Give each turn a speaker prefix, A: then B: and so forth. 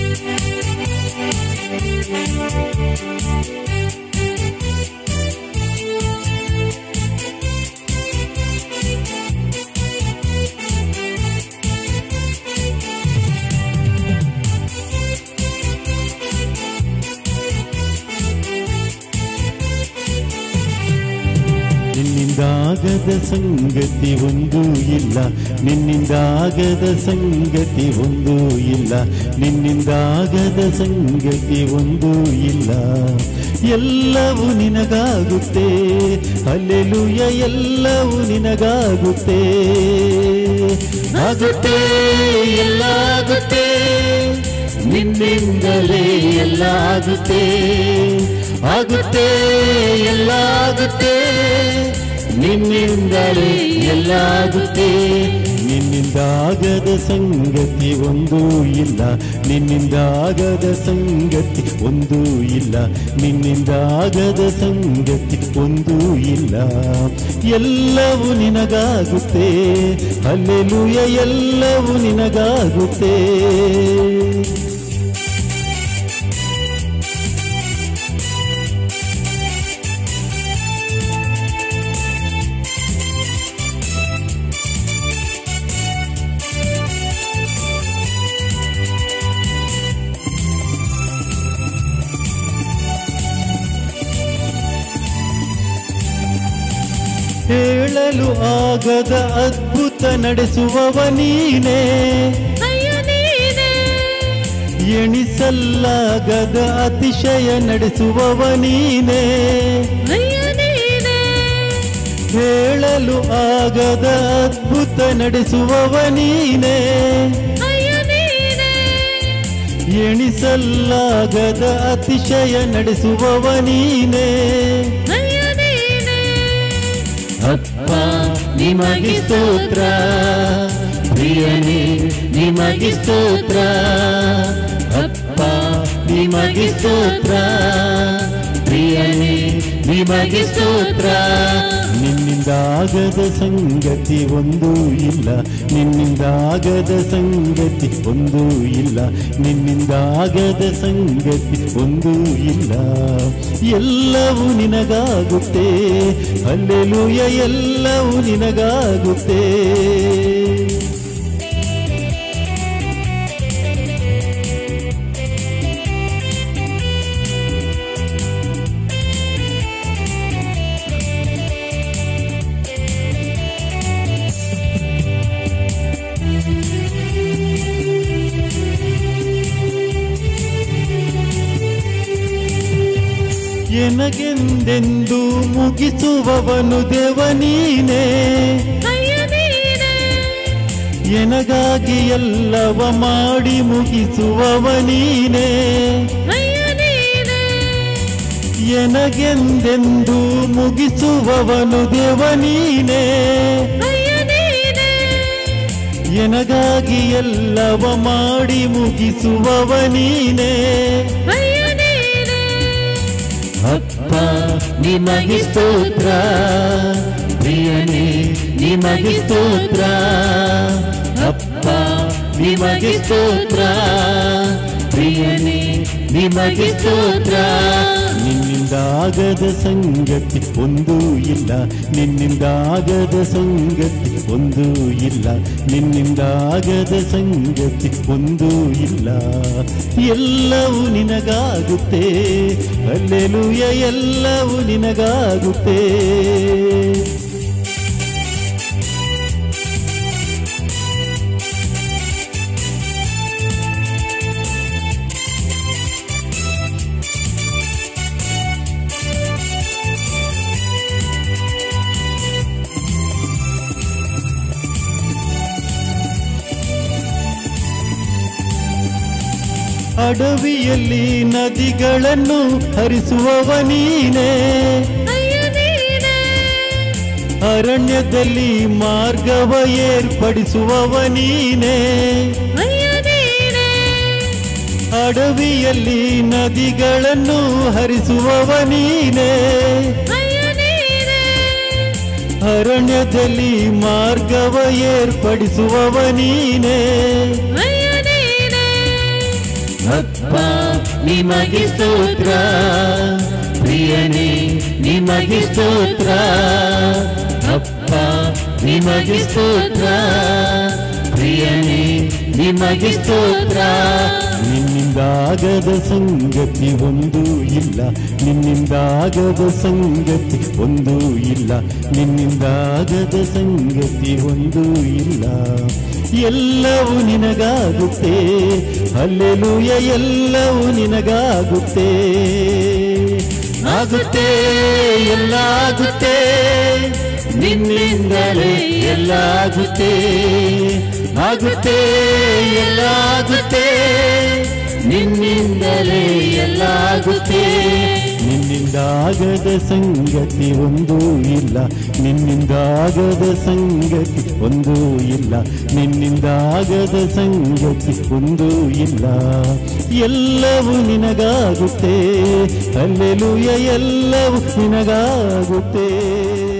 A: ನಿನ್ನಿಂದಾಗದ ಸಂಗತಿ ಒಂದು ಇಲ್ಲ ನಿನ್ನಿಂದಾಗದ ಸಂಗತಿ ಒಂದು ಇಲ್ಲ ನಿನ್ನಿಂದಾಗದ ಸಂಗತಿ ಒಂದು ಇಲ್ಲ ಎಲ್ಲವೂ ನಿನಗಾಗುತ್ತೆ ಅಲ್ಲೆಲುಯ ಎಲ್ಲವೂ ನಿನಗಾಗುತ್ತೆ ಆಗುತ್ತೆ ಎಲ್ಲ ಆಗುತ್ತೆ ನಿನ್ನಿಂದಲೇ ಎಲ್ಲ ಆಗುತ್ತೆ ಆಗುತ್ತೆ ಎಲ್ಲ ಆಗುತ್ತೆ ನಿನ್ನಿಂದಲೇ ಎಲ್ಲ ಆಗುತ್ತೆ ನಿನ್ನಿಂದಾಗದ ಸಂಗತಿ ಒಂದು ಇಲ್ಲ ನಿನ್ನಿಂದಾಗದ ಸಂಗತಿ ಒಂದು ಇಲ್ಲ ನಿನ್ನಿಂದಾಗದ ಸಂಗತಿ ಒಂದು ಇಲ್ಲ ಎಲ್ಲವೂ ನಿನಗಾಗುತ್ತೆ ಅಲ್ಲೆಲುಯ ಎಲ್ಲವೂ ನಿನಗಾಗುತ್ತೆ ಹೇಳಲು ಆಗದ ಅದ್ಭುತ ನಡೆಸುವವ ನೀನೇ
B: ಅಯ್ಯ ನೀನೇ
A: ಎಣಿಸಲ್ಲಾಗದ ಅತಿಶಯ ನಡೆಸುವವ ನೀನೇ
B: ಅಯ್ಯ ನೀನೇ
A: ಹೇಳಲು ಆಗದ ಅದ್ಭುತ ನಡೆಸುವವ ನೀನೇ
B: ಅಯ್ಯ ನೀನೇ
A: ಎಣಿಸಲ್ಲಾಗದ ಅತಿಶಯ ನಡೆಸುವವ ನೀನೇ
B: ಅಯ್ಯ ನೀನೇ
A: ಅಪ್ಪ ನಿಮಗೆ ಸ್ತೋತ್ರ ಪ್ರಿಯನೇ ನಿಮಗೆ ಸ್ತೋತ್ರ ಅಪ್ಪ ನಿಮಗೆ ಸ್ತೋತ್ರ ಪ್ರಿಯನೇ ನಿಮಗೆ ಸ್ತೋತ್ರ ನಿನ್ನಿಂದಾಗದ ಸಂಗತಿ ಒಂದು ಇಲ್ಲ ನಿನ್ನಿಂದಾಗದ ಸಂಗತಿ ಒಂದು ಇಲ್ಲ ನಿನ್ನಿಂದಾಗದ ಸಂಗತಿ ಒಂದು ಇಲ್ಲ ಎಲ್ಲವೂ ನಿನಗಾಗುತ್ತೆ ಅಲ್ಲೆಲುಯ ಎಲ್ಲವೂ ನಿನಗಾಗುತ್ತೆ ಎನಗೆಂದೆಂದು ಮುಗಿಸುವವನು ದೇವ ನೀನೇ
B: ಅಯ್ಯ ನೀನೇ
A: ಎನಗಾಗಿ ಎಲ್ಲವ ಮಾಡಿ ಮುಗಿಸುವವ ನೀನೇ
B: ಅಯ್ಯ ನೀನೇ
A: ಎನಗೆಂದೆಂದು ಮುಗಿಸುವವನು ದೇವ ನೀನೇ
B: ಅಯ್ಯ ನೀನೇ
A: ಎನಗಾಗಿ ಎಲ್ಲವ ಮಾಡಿ ಮುಗಿಸುವವ ನೀನೇ
B: ಅಯ್ಯ ನೀನೇ
A: ಅಪ್ಪ ನಿಮಗೆ ಸ್ತೋತ್ರ ಪ್ರಿಯನೇ ನಿಮಗೆ ಸ್ತೋತ್ರ ಅಪ್ಪ ನಿಮಗೆ ಸ್ತೋತ್ರ ಪ್ರಿಯನೇ ನಿಮಗೆ ಸ್ತೋತ್ರ ನಿನ್ನಿಂದಾಗದ ಸಂಗತಿ ಒಂದು ಇಲ್ಲ ನಿನ್ನಿಂದಾಗದ ಸಂಗತಿ ಒಂದು ಇಲ್ಲ ನಿನ್ನಿಂದಾಗದ ಸಂಗತಿ ಒಂದು ಇಲ್ಲ ಎಲ್ಲವೂ ನಿನಗಾಗುತ್ತೆ ಅಲ್ಲೆಲುಯ ಎಲ್ಲವೂ ನಿನಗಾಗುತ್ತೆ ಅಡವಿಯಲ್ಲಿ ನದಿಗಳನ್ನು ಹರಿಸುವವ ನೀನೇ
B: ಅಯ್ಯ ನೀನೇ
A: ಅರಣ್ಯದಲ್ಲಿ ಮಾರ್ಗವ ಏರ್ಪಡಿಸುವವ ನೀನೇ
B: ಅಯ್ಯ ನೀನೇ
A: ಅಡವಿಯಲ್ಲಿ ನದಿಗಳನ್ನು ಹರಿಸುವವ ನೀನೇ
B: ಅಯ್ಯ ನೀನೇ
A: ಅರಣ್ಯದಲ್ಲಿ ಮಾರ್ಗವ ಏರ್ಪಡಿಸುವವ ನೀನೇ
B: ಅಯ್ಯ ನೀನೇ
A: ಅಪ್ಪ ನಿಮಗೆ ಸ್ತೋತ್ರ ಪ್ರಿಯನೇ ನಿಮಗೆ ಸ್ತೋತ್ರ ಅಪ್ಪ ನಿಮಗೆ ಸ್ತೋತ್ರ ಪ್ರಿಯನೇ ನಿಮಗೆ ಸ್ತೋತ್ರ ನಿನ್ನಿಂದಾಗದ ಸಂಗತಿ ಒಂದು ಇಲ್ಲ ನಿನ್ನಿಂದಾಗದ ಸಂಗತಿ ಒಂದು ಇಲ್ಲ ನಿನ್ನಿಂದಾಗದ ಸಂಗತಿ ಒಂದು ಇಲ್ಲ ಎಲ್ಲವೂ ನಿನಗಾಗುತ್ತೆ ಅಲ್ಲೆಲೂಯ ಎಲ್ಲವೂ ನಿನಗಾಗುತ್ತೆ ಆಗುತ್ತೆ ಎಲ್ಲ ಆಗುತ್ತೆ ನಿನ್ನಿಂದಲೇ ಎಲ್ಲ ಆಗುತ್ತೆ ಆಗುತ್ತೆ ಎಲ್ಲ ಆಗುತ್ತೆ ನಿನ್ನಿಂದಲೇ ಎಲ್ಲ ಆಗುತ್ತೆ ನಿನ್ನಿಂದಾಗದ ಸಂಗತಿ ಒಂದೂ ಇಲ್ಲ ನಿನ್ನಿಂದಾಗದ ಸಂಗತಿ ಒಂದೂ ಇಲ್ಲ ನಿನ್ನಿಂದಾಗದ ಸಂಗತಿ ಒಂದೂ ಇಲ್ಲ ಎಲ್ಲವೂ ನಿನಗಾಗುತ್ತೆ ಅಲ್ಲೆಲೂಯ ಎಲ್ಲವೂ ನಿನಗಾಗುತ್ತೆ